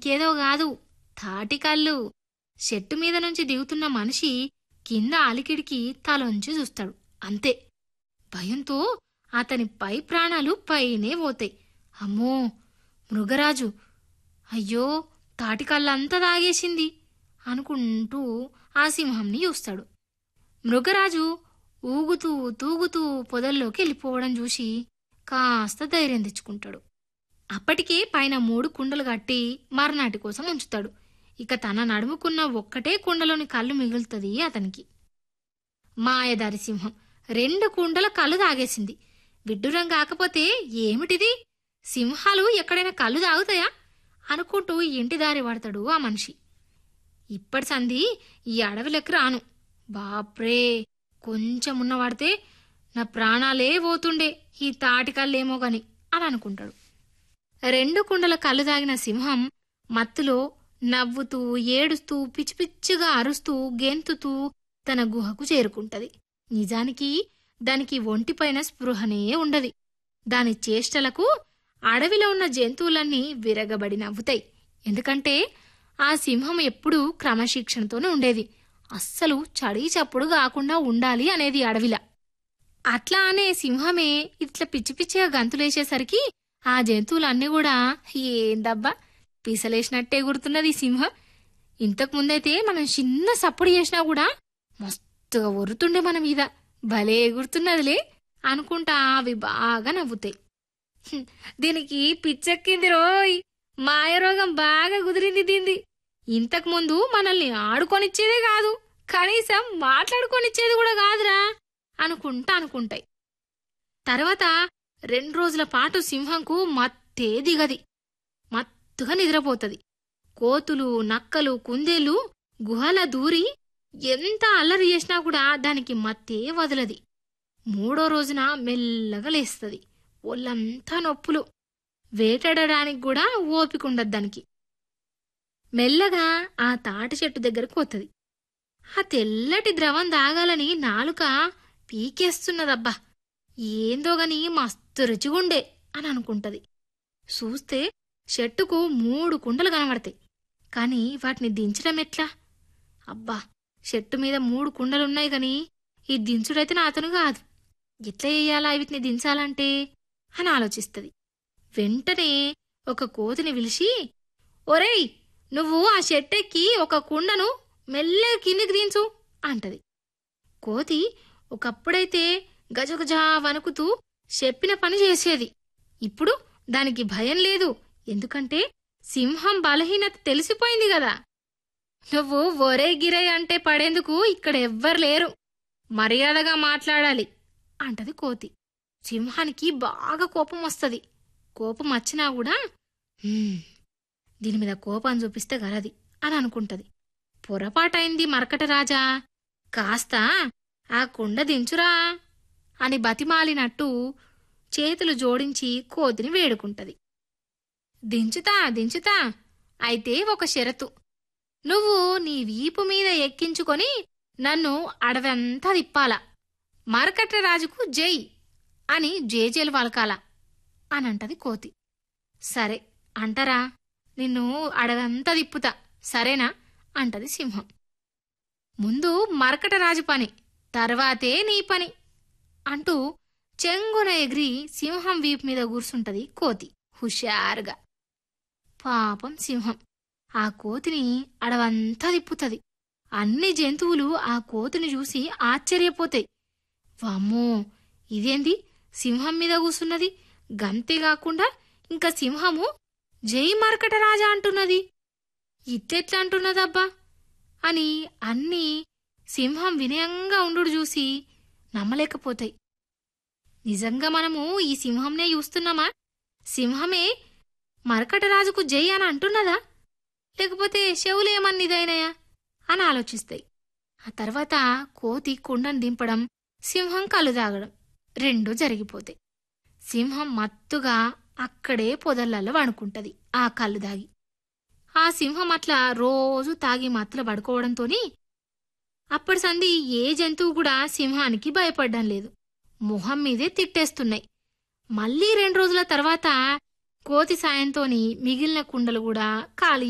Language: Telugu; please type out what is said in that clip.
ఇంకేదో కాదు తాటి కళ్ళు చెట్టు మీద నుంచి దిగుతున్న మనిషి కింద అలికిడికి తలొంచి చూస్తాడు అంతే భయంతో అతని పై ప్రాణాలు పైనే పోతాయి అమ్మో మృగరాజు అయ్యో తాటి కళ్ళంతా తాగేసింది అనుకుంటూ ఆ సింహంని చూస్తాడు మృగరాజు ఊగుతూ తూగుతూ పొదల్లోకి వెళ్ళిపోవడం చూసి కాస్త ధైర్యం తెచ్చుకుంటాడు అప్పటికే పైన మూడు కుండలు కట్టి మర్నాటి కోసం ఉంచుతాడు ఇక తన నడుముకున్న ఒక్కటే కుండలోని కళ్ళు మిగులుతుంది అతనికి మాయదారి సింహం రెండు కుండల కళ్ళు తాగేసింది విడ్డూరం కాకపోతే ఏమిటిది సింహాలు ఎక్కడైనా కళ్ళు తాగుతాయా అనుకుంటూ ఇంటి దారి పడతాడు ఆ మనిషి ఇప్పటి సంధి ఈ అడవిలోకి రాను బాప్రే కొంచెం ఉన్న పడితే నా ప్రాణాలే పోతుండే ఈ తాటి కళ్ళేమో గాని అని అనుకుంటాడు రెండు కుండల కళ్ళు తాగిన సింహం మత్తులో నవ్వుతూ ఏడుస్తూ పిచ్చి పిచ్చిగా అరుస్తూ గెంతుతూ తన గుహకు చేరుకుంటది నిజానికి దానికి ఒంటిపైన స్పృహనే ఉండది దాని చేష్టలకు అడవిలో ఉన్న జంతువులన్నీ విరగబడి నవ్వుతాయి ఎందుకంటే ఆ సింహం ఎప్పుడూ క్రమశిక్షణతోనే ఉండేది అస్సలు చడి చప్పుడు కాకుండా ఉండాలి అనేది అడవిలా అట్లా అనే సింహమే ఇట్లా పిచ్చి పిచ్చిగా గంతులేసేసరికి ఆ జంతువులన్నీ కూడా ఏందబ్బా పీసలేసినట్టే గుర్తున్నది ఈ సింహం ఇంతకు ముందైతే మనం చిన్న సప్పుడు చేసినా కూడా మస్తుగా ఒరుతుండే మన మీద భలే గుర్తున్నదిలే అనుకుంటా అవి బాగా నవ్వుతాయి హ్మ్, దీనికి పిచ్చెక్కింది రోయ్ మాయరోగం బాగా కుదిరింది దీంది ఇంతకు ముందు మనల్ని ఆడుకొనిచ్చేదే కాదు కనీసం మాట్లాడుకొనిచ్చేది కూడా కాదురా అనుకుంటా అనుకుంటాయి తర్వాత రెండు రోజుల పాటు సింహంకు మత్తే దిగది మత్తుగా నిద్రపోతది కోతులు నక్కలు కుందేలు గుహల దూరి ఎంత అల్లరి చేసినా కూడా దానికి మత్తే వదలది మూడో రోజున మెల్లగా లేస్తది ఒళ్ళంతా నొప్పులు వేటాడడానికి కూడా ఓపిక ఉండదు దానికి మెల్లగా ఆ తాటి చెట్టు దగ్గరకు పోతుంది ఆ తెల్లటి ద్రవం దాగాలని నాలుక పీకేస్తున్నదబ్బా ఏందో గని మస్తు రుచిగుండే అని అనుకుంటది చూస్తే చెట్టుకు మూడు కుండలు కనబడతాయి కాని వాటిని దించడం ఎట్లా అబ్బా చెట్టు మీద మూడు కుండలున్నాయి గాని ఈ దించుడైతే నా అతను కాదు ఎట్లా చెయ్యాలా వీటిని దించాలంటే అని ఆలోచిస్తది వెంటనే ఒక కోతిని పిలిచి ఒరేయ్ నువ్వు ఆ చెట్టెక్కి ఒక కుండను మెల్లగా కిందికి దించు అంటది కోతి ఒకప్పుడైతే గజగజా వణుకుతూ చెప్పిన పని చేసేది ఇప్పుడు దానికి భయం లేదు ఎందుకంటే సింహం బలహీనత తెలిసిపోయింది కదా నువ్వు ఒరే గిరై అంటే పడేందుకు ఇక్కడ ఎవ్వరు లేరు మర్యాదగా మాట్లాడాలి అంటది కోతి సింహానికి బాగా కోపం వస్తది కోపం వచ్చినా కూడా "హ్మ్, దీని మీద కోపం చూపిస్తే గలది అని అనుకుంటది పొరపాటైంది మరకట రాజా కాస్త ఆ కుండ దించురా అని బతిమాలినట్టు చేతులు జోడించి కోతిని వేడుకుంటది దించుతా దించుతా అయితే ఒక షరతు నువ్వు నీ వీపు మీద ఎక్కించుకొని నన్ను అడవంతా తిప్పాల మరకట్ర రాజుకు జై అని జేజేలు వలకాల అనంటది కోతి సరే అంటరా నిన్ను అడవంతా తిప్పుతా సరేనా అంటది సింహం ముందు మరకట రాజు పని తర్వాతే నీ పని అంటూ చెంగున ఎగిరి సింహం వీపు మీద కూర్చుంటది కోతి హుషారుగా పాపం సింహం ఆ కోతిని అడవంతా తిప్పుతది అన్ని జంతువులు ఆ కోతిని చూసి ఆశ్చర్యపోతాయి వామ్మో ఇదేంది సింహం మీద కూసున్నది గంతే కాకుండా ఇంకా సింహము జై మరకట రాజా అంటున్నది ఇట్టెట్లా అంటున్నదబ్బా అని అన్నీ సింహం వినయంగా ఉండు చూసి నమ్మలేకపోతాయి నిజంగా మనము ఈ సింహంనే చూస్తున్నామా సింహమే మరకటరాజుకు జై అని అంటున్నదా లేకపోతే చెవులేమన్నిదైనాయా అని ఆలోచిస్తాయి ఆ తర్వాత కోతి కుండను దింపడం సింహం కళ్ళు తాగడం రెండూ జరిగిపోతాయి సింహం మత్తుగా అక్కడే పొదలలో పడుకుంటది ఆ కళ్ళు దాగి ఆ సింహం అట్లా రోజు తాగి మత్తులో పడుకోవడంతోని అప్పటి సంధి ఏ జంతువు కూడా సింహానికి భయపడ్డం లేదు మొహం మీదే తిట్టేస్తున్నాయి మళ్ళీ రెండు రోజుల తర్వాత కోతి సాయంతోని మిగిలిన కుండలు కూడా ఖాళీ